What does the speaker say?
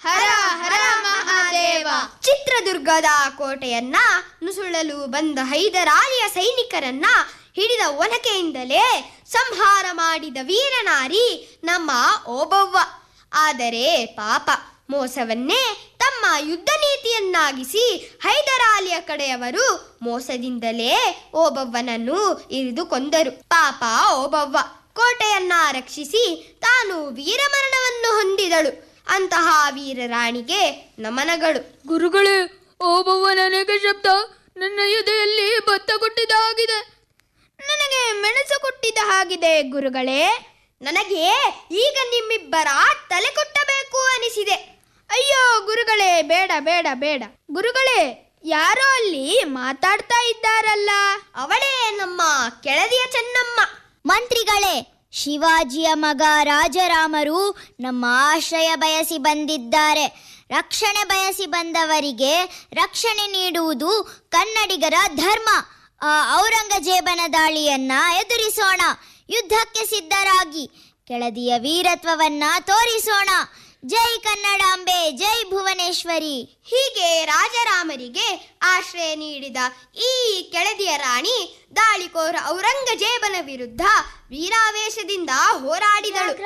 ಹರ ಹರ ಮಹಾದೇವ ಚಿತ್ರದುರ್ಗದ ಕೋಟೆಯನ್ನ ನುಸುಳಲು ಬಂದ ಹೈದರಾಲಿಯ ಸೈನಿಕರನ್ನ ಹಿಡಿದ ಒನಕೆಯಿಂದಲೇ ಸಂಹಾರ ಮಾಡಿದ ವೀರನಾರಿ ನಮ್ಮ ಓಬವ್ವ ಆದರೆ ಪಾಪ ಮೋಸವನ್ನೇ ತಮ್ಮ ಯುದ್ಧ ನೀತಿಯನ್ನಾಗಿಸಿ ಹೈದರಾಲಿಯ ಕಡೆಯವರು ಮೋಸದಿಂದಲೇ ಓಬವ್ವನನ್ನು ಇರಿದು ಕೊಂದರು ಪಾಪ ಓಬವ್ವ ಕೋಟೆಯನ್ನ ರಕ್ಷಿಸಿ ತಾನು ವೀರಮರಣವನ್ನು ಹೊಂದಿದಳು ಅಂತಹ ವೀರರಾಣಿಗೆ ನಮನಗಳು ಗುರುಗಳೇ ಓಬವ್ವನ ಅನೇಕ ಶಬ್ದ ನನ್ನ ಎದೆಯಲ್ಲಿ ಭತ್ತ ಕೊಟ್ಟಿದ ಹಾಗಿದೆ ನನಗೆ ಮೆಣಸು ಕೊಟ್ಟಿದ್ದ ಹಾಗಿದೆ ಗುರುಗಳೇ ನನಗೆ ಈಗ ನಿಮ್ಮಿಬ್ಬರ ತಲೆ ಕೊಟ್ಟಬೇಕು ಅನಿಸಿದೆ ಅಯ್ಯೋ ಗುರುಗಳೇ ಬೇಡ ಬೇಡ ಬೇಡ ಗುರುಗಳೇ ಯಾರೋ ಅಲ್ಲಿ ಮಾತಾಡ್ತಾ ಇದ್ದಾರಲ್ಲ ಅವಳೇ ನಮ್ಮ ಕೆಳದಿಯ ಚೆನ್ನಮ್ಮ ಮಂತ್ರಿಗಳೇ ಶಿವಾಜಿಯ ಮಗ ರಾಜರಾಮರು ನಮ್ಮ ಆಶ್ರಯ ಬಯಸಿ ಬಂದಿದ್ದಾರೆ ರಕ್ಷಣೆ ಬಯಸಿ ಬಂದವರಿಗೆ ರಕ್ಷಣೆ ನೀಡುವುದು ಕನ್ನಡಿಗರ ಧರ್ಮ ಆ ಔರಂಗಜೇಬನ ದಾಳಿಯನ್ನ ಎದುರಿಸೋಣ ಯುದ್ಧಕ್ಕೆ ಸಿದ್ಧರಾಗಿ ಕೆಳದಿಯ ವೀರತ್ವವನ್ನ ತೋರಿಸೋಣ ಜೈ ಕನ್ನಡಾಂಬೆ ಜೈ ಭುವನೇಶ್ವರಿ ಹೀಗೆ ರಾಜರಾಮರಿಗೆ ಆಶ್ರಯ ನೀಡಿದ ಈ ಕೆಳದಿಯ ರಾಣಿ ದಾಳಿಕೋರ ಔರಂಗಜೇಬನ ವಿರುದ್ಧ ವೀರಾವೇಶದಿಂದ ಹೋರಾಡಿದಳು